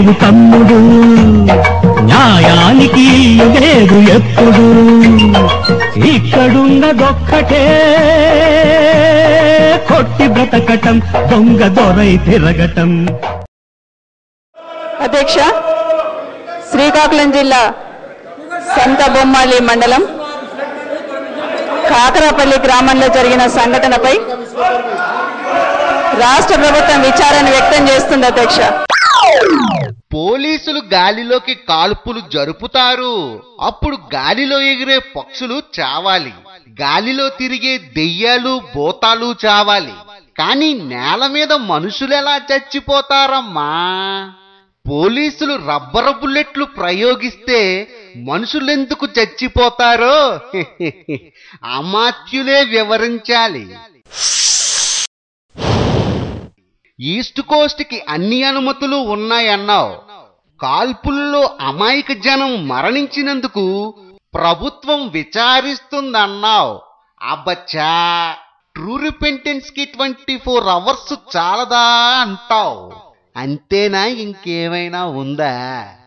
లేదు తమ్ముడు న్యాయానికి లేదు ఎప్పుడు ఇక్కడున్నదొక్కటే కొట్టి బ్రతకటం దొంగ దొరై తిరగటం అధ్యక్ష శ్రీకాకుళం జిల్లా సంత బొమ్మాలి మండలం కాకరాపల్లి గ్రామంలో జరిగిన సంఘటనపై రాష్ట్ర ప్రభుత్వం విచారణ వ్యక్తం చేస్తుంది అధ్యక్ష పోలీసులు గాలిలోకి కాల్పులు జరుపుతారు అప్పుడు గాలిలో ఎగిరే పక్షులు చావాలి గాలిలో తిరిగే దెయ్యాలు భూతాలు చావాలి కానీ నేల మీద మనుషులెలా చచ్చిపోతారమ్మా పోలీసులు రబ్బరు బుల్లెట్లు ప్రయోగిస్తే మనుషులెందుకు చచ్చిపోతారో అమాత్యులే వివరించాలి ఈస్ట్ కోస్ట్ కి అన్ని అనుమతులు ఉన్నాయన్నావు కాల్పుల్లో అమాయక జనం మరణించినందుకు ప్రభుత్వం విచారిస్తుందన్నావు అబ్బచ్చా ట్రూ రిపెంటెన్స్ కి ట్వంటీ ఫోర్ అవర్స్ చాలదా అంటావు అంతేనా ఇంకేమైనా ఉందా